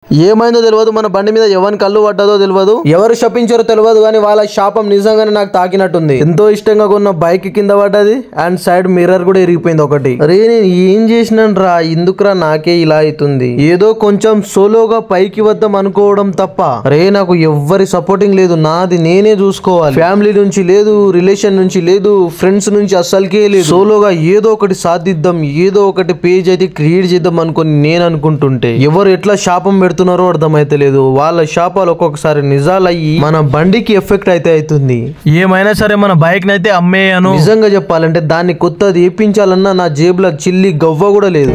ఏమైందో తెలియదు మన బండి మీద ఎవరి కళ్ళు పడ్డదో తెలియదు ఎవరు శపించారో తెలియదు కానీ వాళ్ళ శాపం నిజంగానే నాకు తాకినట్టుంది ఎంతో ఇష్టంగా కొన్న బైక్ కింద పడ్డది అండ్ సైడ్ మిర్రర్ కూడా ఇరిగిపోయింది ఒకటి రే నేను ఏం చేసినాను రా ఎందుకురా నాకే ఇలా అవుతుంది ఏదో కొంచెం సోలోగా పైకి వద్దాం అనుకోవడం తప్ప రే నాకు ఎవ్వరి సపోర్టింగ్ లేదు నాది నేనే చూసుకోవాలి ఫ్యామిలీ నుంచి లేదు రిలేషన్ నుంచి లేదు ఫ్రెండ్స్ నుంచి అస్సలకే లేదు సోలోగా ఏదో ఒకటి సాధిద్దాం ఏదో ఒకటి పేజ్ అయితే క్రియేట్ చేద్దాం అనుకొని నేను అనుకుంటుంటే ఎవరు ఎట్లా శాపం పెడుతున్నారో అర్థమైతే లేదు వాళ్ళ శాపాలు ఒక్కొక్కసారి నిజాలయ్యి మన బండికి ఎఫెక్ట్ అయితే అవుతుంది ఏమైనా సరే మన బైక్ నైతే అమ్మేయను నిజంగా చెప్పాలంటే దాన్ని కొత్తది ఏపించాలన్నా నా జేబులో చిల్లి గవ్వ కూడా లేదు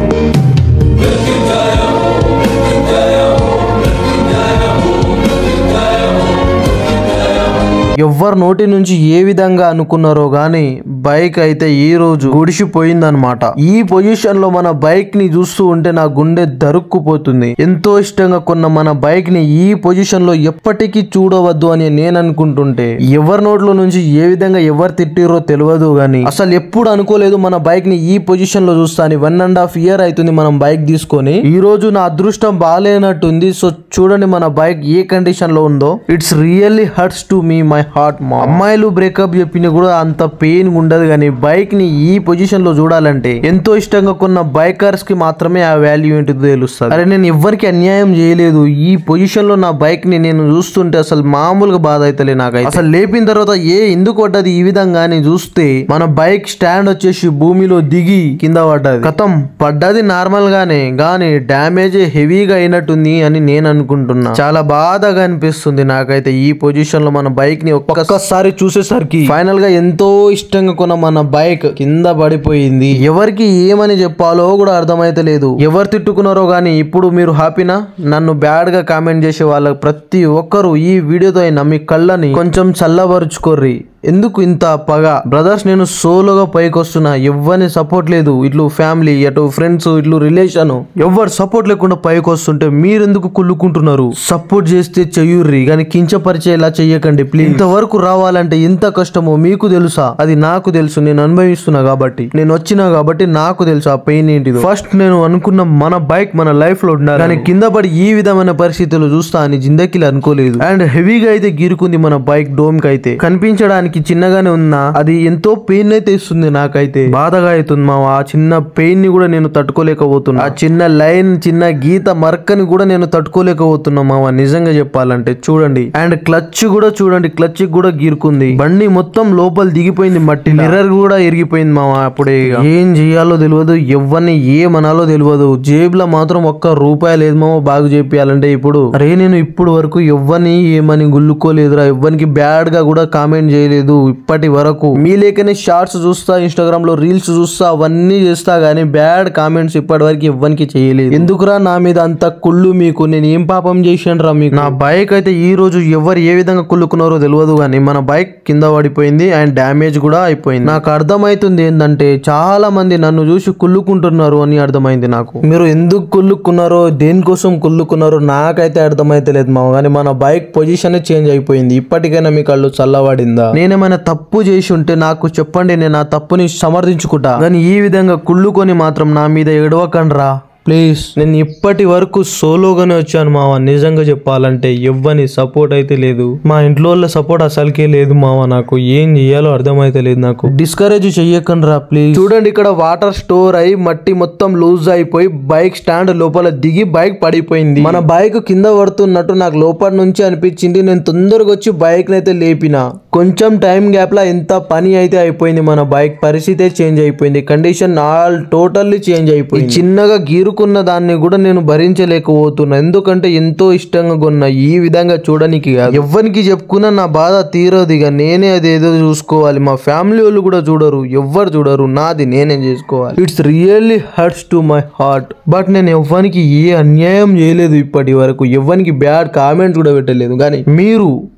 ఎవ్వరు నోటి నుంచి ఏ విధంగా అనుకున్నారో గాని బైక్ అయితే ఈ రోజు గుడిసిపోయిందనమాట ఈ పొజిషన్ లో మన బైక్ ని చూస్తూ ఉంటే నా గుండె దరుక్కుపోతుంది ఎంతో ఇష్టంగా కొన్న మన బైక్ ని ఈ పొజిషన్ లో ఎప్పటికీ చూడవద్దు అని నేను అనుకుంటుంటే ఎవరి నోట్లో నుంచి ఏ విధంగా ఎవరు తిట్టిరో తెలియదు గాని అసలు ఎప్పుడు అనుకోలేదు మన బైక్ ని ఈ పొజిషన్ లో చూస్తాను వన్ అండ్ హాఫ్ ఇయర్ అవుతుంది మనం బైక్ తీసుకొని ఈ రోజు నా అదృష్టం బాగాలేనట్టుంది సో చూడండి మన బైక్ ఏ కండిషన్ లో ఉందో it's really hurts to me my heart మా అమ్మాయిలు బ్రేకప్ చెప్పిన కూడా అంత పెయిన్ ఉండదు కానీ బైక్ ని ఈ పొజిషన్ లో చూడాలంటే ఎంతో ఇష్టంగా కొన్న బైకర్స్ కి మాత్రమే ఆ వాల్యూ ఏంటో తెలుస్తుంది అరే నేను ఎవ్వరికి అన్యాయం చేయలేదు ఈ పొజిషన్ లో నా బైక్ ని నేను చూస్తుంటే అసలు మామూలుగా బాధ అవుతలే నాకైతే అసలు లేపిన తర్వాత ఏ ఎందుకు పడ్డది ఈ విధంగా అని చూస్తే మన బైక్ స్టాండ్ వచ్చేసి భూమిలో దిగి కింద పడ్డది కథం పడ్డది నార్మల్ గానే గానీ డ్యామేజ్ హెవీగా అయినట్టుంది అని నేను అనుకుంటున్నా చాలా బాధగా అనిపిస్తుంది నాకైతే ఈ పొజిషన్ లో మన బైక్ ని ఒక్కసారి చూసేసరికి ఫైనల్ గా ఎంతో ఇష్టంగా కొన్న మన బైక్ కింద పడిపోయింది ఎవరికి ఏమని చెప్పాలో కూడా అర్థమైతే లేదు ఎవరు తిట్టుకున్నారో గానీ ఇప్పుడు మీరు హ్యాపీనా నన్ను బ్యాడ్ గా కామెంట్ చేసే వాళ్ళ ప్రతి ఒక్కరు ఈ వీడియోతో అయినా మీ కళ్ళని కొంచెం చల్లబరుచుకోర్రి ఎందుకు ఇంత పగ బ్రదర్స్ నేను సోలోగా పైకి వస్తున్నా ఎవ్వని సపోర్ట్ లేదు ఇట్లు ఫ్యామిలీ అటు ఫ్రెండ్స్ ఇట్లు రిలేషన్ ఎవ్వరు సపోర్ట్ లేకుండా పైకి వస్తుంటే మీరెందుకు కుళ్ళుకుంటున్నారు సపోర్ట్ చేస్తే చెయ్యుర్రి కానీ కించపరిచేలా చెయ్యకండి ప్లీజ్ ఇంతవరకు రావాలంటే ఎంత కష్టమో మీకు తెలుసా అది నాకు తెలుసు నేను అనుభవిస్తున్నా కాబట్టి నేను వచ్చినా కాబట్టి నాకు తెలుసు ఆ పెయిన్ ఏంటిదో ఫస్ట్ నేను అనుకున్న మన బైక్ మన లైఫ్ లో ఉండాలి కానీ కింద పడి ఈ విధమైన పరిస్థితులు చూస్తా అని జిందకీలు అనుకోలేదు అండ్ హెవీగా అయితే గీరుకుంది మన బైక్ డోమ్ కి అయితే కనిపించడానికి చిన్నగానే ఉన్నా అది ఎంతో పెయిన్ అయితే ఇస్తుంది నాకైతే బాధగా అవుతుంది మా ఆ చిన్న పెయిన్ ని కూడా నేను తట్టుకోలేకపోతున్నా ఆ చిన్న లైన్ చిన్న గీత మరకని కూడా నేను తట్టుకోలేకపోతున్నా మావా నిజంగా చెప్పాలంటే చూడండి అండ్ క్లచ్ కూడా చూడండి క్లచ్ కూడా గీరుకుంది బండి మొత్తం లోపల దిగిపోయింది మట్టి మిర్రర్ కూడా ఇరిగిపోయింది మావా అప్పుడే ఇక. ఏం చేయాలో తెలియదు ఎవరిని ఏమనాలో తెలియదు జేబులో మాత్రం ఒక్క రూపాయి లేదు మామ బాగు చేపియాలంటే ఇప్పుడు అరే నేను ఇప్పుడు వరకు ఎవ్వని ఏమని గుల్లుకోలేదురా ఎవ్వనికి బ్యాడ్ గా కూడా కామెంట్ చేయలేదు ఇప్పటి వరకు మీ లేకనే షార్ట్స్ చూస్తా ఇన్స్టాగ్రామ్ లో రీల్స్ చూస్తా అవన్నీ చేస్తా గానీ బ్యాడ్ కామెంట్స్ ఇప్పటి వరకు ఎవ్వనికి చేయలేదు ఎందుకురా నా మీద అంత కుళ్ళు మీకు నేను ఏం పాపం చేశాను మీకు నా బైక్ అయితే ఈ రోజు ఎవరు ఏ విధంగా కుళ్ళుకున్నారో తెలియదు కానీ మన బైక్ కింద పడిపోయింది అండ్ డ్యామేజ్ కూడా అయిపోయింది నాకు అర్థమైతుంది ఏంటంటే చాలా మంది నన్ను చూసి కుళ్ళుకుంటున్నారు అని అర్థమైంది నాకు మీరు ఎందుకు కుళ్ళుకున్నారో దేనికోసం కుళ్ళుకున్నారో నాకైతే అర్థమైతే లేదు మామ కానీ మన బైక్ పొజిషన్ చేంజ్ అయిపోయింది ఇప్పటికైనా మీ కళ్ళు చల్లబడిందా నేనేమైనా తప్పు చేసి ఉంటే నాకు చెప్పండి నేను ఆ తప్పుని సమర్థించుకుంటా కానీ ఈ విధంగా కుళ్ళుకొని మాత్రం నా మీద ఎడవకండ్రా ప్లీజ్ నేను ఇప్పటి వరకు సోలోగానే వచ్చాను మావ నిజంగా చెప్పాలంటే ఎవ్వని సపోర్ట్ అయితే లేదు మా ఇంట్లో వాళ్ళ సపోర్ట్ అసలుకే లేదు మావ నాకు ఏం చేయాలో అర్థమైతే లేదు నాకు డిస్కరేజ్ చెయ్యకండి రా ప్లీజ్ చూడండి ఇక్కడ వాటర్ స్టోర్ అయి మట్టి మొత్తం లూజ్ అయిపోయి బైక్ స్టాండ్ లోపల దిగి బైక్ పడిపోయింది మన బైక్ కింద పడుతున్నట్టు నాకు లోపల నుంచి అనిపించింది నేను తొందరగా వచ్చి బైక్ అయితే లేపిన కొంచెం టైం గ్యాప్ లా ఎంత పని అయితే అయిపోయింది మన బైక్ పరిస్థితి చేంజ్ అయిపోయింది కండిషన్ ఆల్ టోటల్లీ చేంజ్ అయిపోయింది చిన్నగా గీరుకున్న దాన్ని కూడా నేను భరించలేకపోతున్నా ఎందుకంటే ఎంతో ఇష్టంగా కొన్న ఈ విధంగా చూడడానికి కాదు ఎవ్వరికి చెప్పుకున్నా నా బాధ తీరదు ఇక నేనే అది ఏదో చూసుకోవాలి మా ఫ్యామిలీ వాళ్ళు కూడా చూడరు ఎవ్వరు చూడరు నాది నేనే చేసుకోవాలి it's really hurts to my heart but నేను ఎవ్వరికి ఏ అన్యాయం చేయలేదు ఇప్పటి వరకు ఎవ్వరికి బ్యాడ్ కామెంట్స్ కూడా పెట్టలేదు కానీ మీరు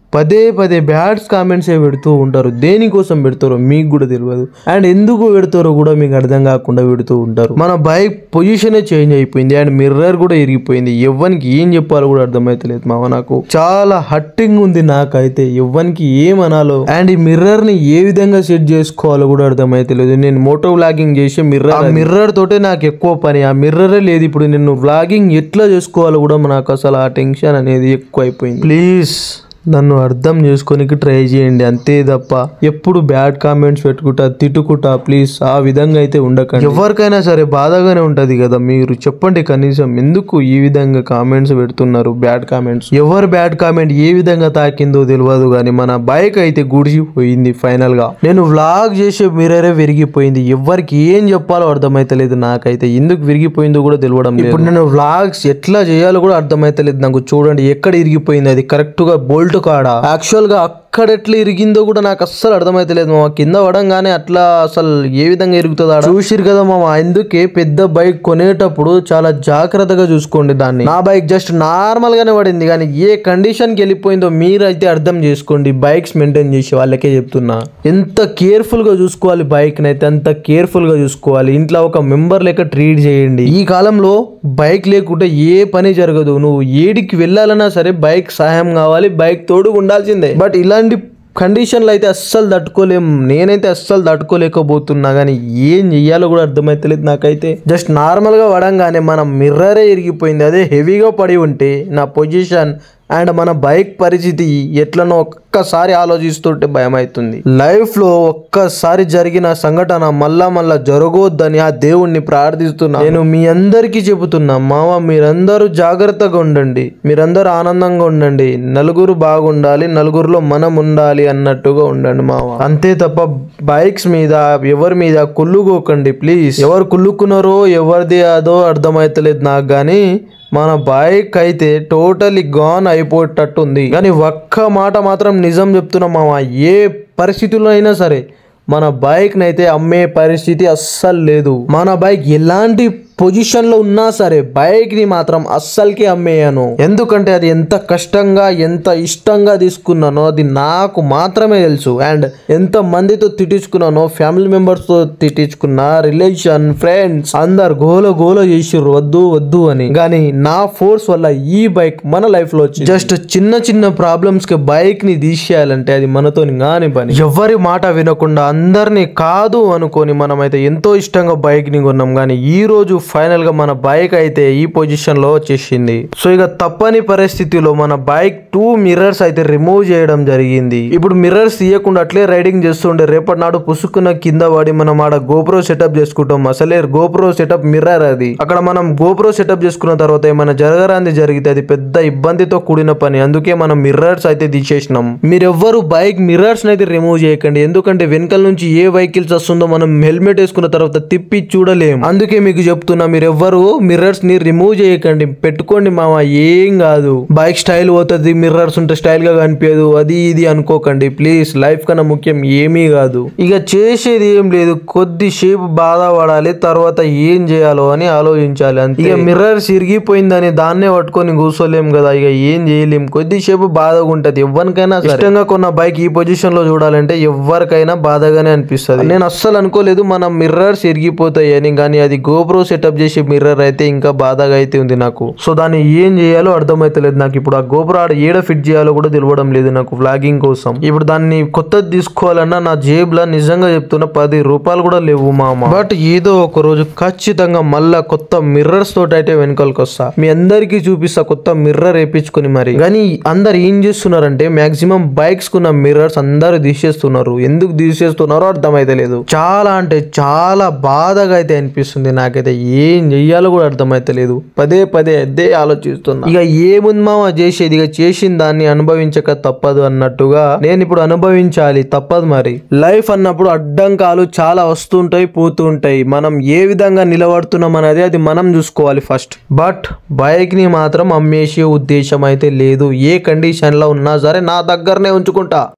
పదే పదే బ్యాడ్స్ కామెంట్స్ పెడుతూ ఉంటారు దేనికోసం పెడతారో మీకు కూడా తెలియదు అండ్ ఎందుకు పెడతారో కూడా మీకు అర్థం కాకుండా పెడుతూ ఉంటారు మన బైక్ పొజిషనే చేంజ్ అయిపోయింది అండ్ మిర్రర్ కూడా ఇరిగిపోయింది ఎవ్వనికి ఏం చెప్పాలో కూడా అర్థమైతలేదు మామ నాకు చాలా హట్టింగ్ ఉంది నాకైతే ఎవ్వనికి ఏం అనాలో అండ్ ఈ మిర్రర్ ని ఏ విధంగా సెట్ చేసుకోవాలో కూడా అర్థమైతలేదు నేను మోటో వ్లాగింగ్ చేసే మిర్రర్ ఆ మిర్రర్ తోటే నాకు ఎక్కువ పని ఆ మిర్రరే లేదు ఇప్పుడు నేను వ్లాగింగ్ ఎట్లా చేసుకోవాలో కూడా నాకు అసలు ఆ టెన్షన్ అనేది ఎక్కువ అయిపోయింది ప్లీజ్ నన్ను అర్థం చేసుకోనికి ట్రై చేయండి అంతే తప్ప ఎప్పుడు బ్యాడ్ కామెంట్స్ పెట్టుకుంటా తిట్టుకుంటా ప్లీజ్ ఆ విధంగా అయితే ఉండకండి ఎవరికైనా సరే బాధగానే ఉంటది కదా మీరు చెప్పండి కనీసం ఎందుకు ఈ విధంగా కామెంట్స్ పెడుతున్నారు బ్యాడ్ కామెంట్స్ ఎవరు బ్యాడ్ కామెంట్ ఏ విధంగా తాకిందో తెలియదు కానీ మన బైక్ అయితే గుడిచిపోయింది ఫైనల్ గా నేను వ్లాగ్ చేసే మిర్రరే విరిగిపోయింది ఎవరికి ఏం చెప్పాలో అర్థమైతలేదు నాకైతే ఎందుకు విరిగిపోయిందో కూడా తెలియడం లేదు ఇప్పుడు నేను వ్లాగ్స్ ఎట్లా చేయాలో కూడా అర్థమైతలేదు నాకు చూడండి ఎక్కడ ఇరిగిపోయింది అది కరెక్ట్ గా బోల్ట్ కాడ యాక్చువల్ గా అక్కడ ఎట్లా ఇరిగిందో కూడా నాకు అస్సలు అర్థమైతలేదు మా కింద పడంగానే అట్లా అసలు ఏ విధంగా ఇరుగుతుందా చూసిరు కదా మామ అందుకే పెద్ద బైక్ కొనేటప్పుడు చాలా జాగ్రత్తగా చూసుకోండి దాన్ని నా బైక్ జస్ట్ నార్మల్ గానే పడింది కానీ ఏ కండిషన్ కి వెళ్ళిపోయిందో మీరైతే అర్థం చేసుకోండి బైక్స్ మెయింటైన్ చేసే వాళ్ళకే చెప్తున్నా ఎంత కేర్ఫుల్ గా చూసుకోవాలి బైక్ అయితే అంత కేర్ఫుల్ గా చూసుకోవాలి ఇంట్లో ఒక మెంబర్ లెక్క ట్రీట్ చేయండి ఈ కాలంలో బైక్ లేకుంటే ఏ పని జరగదు నువ్వు ఏడికి వెళ్ళాలన్నా సరే బైక్ సహాయం కావాలి బైక్ తోడు ఉండాల్సిందే బట్ ఇలాంటి కండిషన్లు అయితే అస్సలు తట్టుకోలేం నేనైతే అస్సలు తట్టుకోలేకపోతున్నా కానీ ఏం చెయ్యాలో కూడా అర్థమైతలేదు నాకైతే జస్ట్ నార్మల్గా పడంగానే మన మిర్రరే ఇరిగిపోయింది అదే హెవీగా పడి ఉంటే నా పొజిషన్ అండ్ మన బైక్ పరిస్థితి ఎట్లనో ఒక్కసారి ఆలోచిస్తుంటే భయం అవుతుంది లైఫ్ లో ఒక్కసారి జరిగిన సంఘటన మళ్ళా మళ్ళా జరగొద్దని ఆ దేవుణ్ణి ప్రార్థిస్తున్నా నేను మీ అందరికీ చెబుతున్నా మామ మీరందరూ జాగ్రత్తగా ఉండండి మీరందరూ ఆనందంగా ఉండండి నలుగురు బాగుండాలి నలుగురిలో మనం ఉండాలి అన్నట్టుగా ఉండండి మామ అంతే తప్ప బైక్స్ మీద ఎవరి మీద కుళ్ళుకోకండి ప్లీజ్ ఎవరు కుళ్ళుకున్నారో ఎవరిది అదో అర్థమైతలేదు నాకు కానీ మన బైక్ అయితే టోటలీ గాన్ అయిపోయేటట్టుంది కానీ ఒక్క మాట మాత్రం నిజం చెప్తున్నా మామ ఏ పరిస్థితుల్లో అయినా సరే మన బైక్ని అయితే అమ్మే పరిస్థితి అస్సలు లేదు మన బైక్ ఎలాంటి పొజిషన్లో ఉన్నా సరే బైక్ని మాత్రం అస్సలకి అమ్మేయను ఎందుకంటే అది ఎంత కష్టంగా ఎంత ఇష్టంగా తీసుకున్నానో అది నాకు మాత్రమే తెలుసు అండ్ ఎంత మందితో తిట్టించుకున్నానో ఫ్యామిలీ మెంబర్స్తో తిట్టించుకున్నా రిలేషన్ ఫ్రెండ్స్ అందరు గోల గోల చేసిర్రు వద్దు వద్దు అని కానీ నా ఫోర్స్ వల్ల ఈ బైక్ మన లైఫ్ లో వచ్చింది జస్ట్ చిన్న చిన్న ప్రాబ్లమ్స్ కి బైక్ ని తీసేయాలంటే అది మనతో కాని పని ఎవరి మాట వినకుండా అందరినీ కాదు అనుకొని మనం అయితే ఎంతో ఇష్టంగా బైక్ ని కొన్నాం కానీ ఈ రోజు ఫైనల్ గా మన బైక్ అయితే ఈ పొజిషన్ లో వచ్చేసింది సో ఇక తప్పని పరిస్థితిలో మన బైక్ టూ మిర్రర్స్ అయితే రిమూవ్ చేయడం జరిగింది ఇప్పుడు మిర్రర్స్ తీయకుండా అట్లే రైడింగ్ చేస్తుండే రేపటి నాడు పుసుకున్న కింద పడి మనం ఆడ గోప్రో సెటప్ చేసుకుంటాం అసలే గోప్రో సెటప్ మిర్రర్ అది అక్కడ మనం గోప్రో సెటప్ చేసుకున్న తర్వాత ఏమైనా జరగరాంది జరిగితే అది పెద్ద ఇబ్బందితో కూడిన పని అందుకే మనం మిర్రర్స్ అయితే తీసేసినాం మీరెవ్వరు బైక్ మిర్రర్స్ అయితే రిమూవ్ చేయకండి ఎందుకంటే వెనకాల నుంచి ఏ వెహికల్స్ వస్తుందో మనం హెల్మెట్ వేసుకున్న తర్వాత తిప్పి చూడలేం అందుకే మీకు చెప్తున్నా మీరెవ్వరు మిర్రర్స్ ని రిమూవ్ చేయకండి పెట్టుకోండి మామ ఏం కాదు బైక్ స్టైల్ పోతుంది మిర్రర్స్ ఉంటే స్టైల్ గా కనిపించదు అది ఇది అనుకోకండి ప్లీజ్ లైఫ్ కన్నా ముఖ్యం ఏమీ కాదు ఇక చేసేది ఏం లేదు కొద్దిసేపు బాధపడాలి తర్వాత ఏం చేయాలో అని ఆలోచించాలి అంతే ఇక మిర్రర్స్ ఇరిగిపోయిందని దాన్నే పట్టుకొని కూర్చోలేం కదా ఇక ఏం చేయలేం కొద్దిసేపు బాధగా ఉంటది ఎవరికైనా ఇష్టంగా కొన్న బైక్ ఈ పొజిషన్ లో చూడాలంటే ఎవరికైనా బాధగానే అనిపిస్తుంది నేను అస్సలు అనుకోలేదు మన మిర్రర్స్ ఇరిగిపోతాయి అని కానీ అది గోప్రో సెటప్ చేసే మిర్రర్ అయితే ఇంకా బాధగా అయితే ఉంది నాకు సో దాన్ని ఏం చేయాలో అర్థమైతలేదు నాకు ఇప్పుడు ఆ గోప్రో ఆడ ఏడ ఫిట్ చేయాలో కూడా తెలియడం లేదు నాకు వ్లాగింగ్ కోసం ఇప్పుడు దాన్ని కొత్తది తీసుకోవాలన్నా నా జేబులో నిజంగా చెప్తున్నా పది రూపాయలు కూడా లేవు మామ బట్ ఏదో ఒక రోజు ఖచ్చితంగా మళ్ళా కొత్త మిర్రర్స్ తోటి అయితే వెనకాలకి వస్తా మీ అందరికీ చూపిస్తా కొత్త మిర్రర్ వేపించుకొని మరి కానీ అందరు ఏం చేస్తున్నారంటే మాక్సిమం బైక్స్ కున్న మిర్రర్స్ అందరూ తీసేస్తున్నారు ఎందుకు తీసేస్తున్నారో అర్థమైతే లేదు చాలా అంటే చాలా బాధగా అయితే అనిపిస్తుంది నాకైతే ఏం చెయ్యాలో కూడా అర్థమైతే లేదు పదే పదే అదే ఆలోచిస్తున్నా ఇక ఏముంది మామ చేసేది ఇక చేసిన దాన్ని అనుభవించక తప్పదు అన్నట్టుగా నేను ఇప్పుడు అనుభవించాలి తప్పదు మరి లైఫ్ అన్నప్పుడు అడ్డంకాలు చాలా వస్తుంటాయి పోతుంటాయి మనం ఏ విధంగా నిలబడుతున్నాం అనేది అది మనం చూసుకోవాలి ఫస్ట్ బట్ బైక్ ని మాత్రం అమ్మేసే ఉద్దేశం అయితే లేదు ఏ కండిషన్ లో ఉన్నా సరే నా దగ్గరనే ఉంచుకుంటా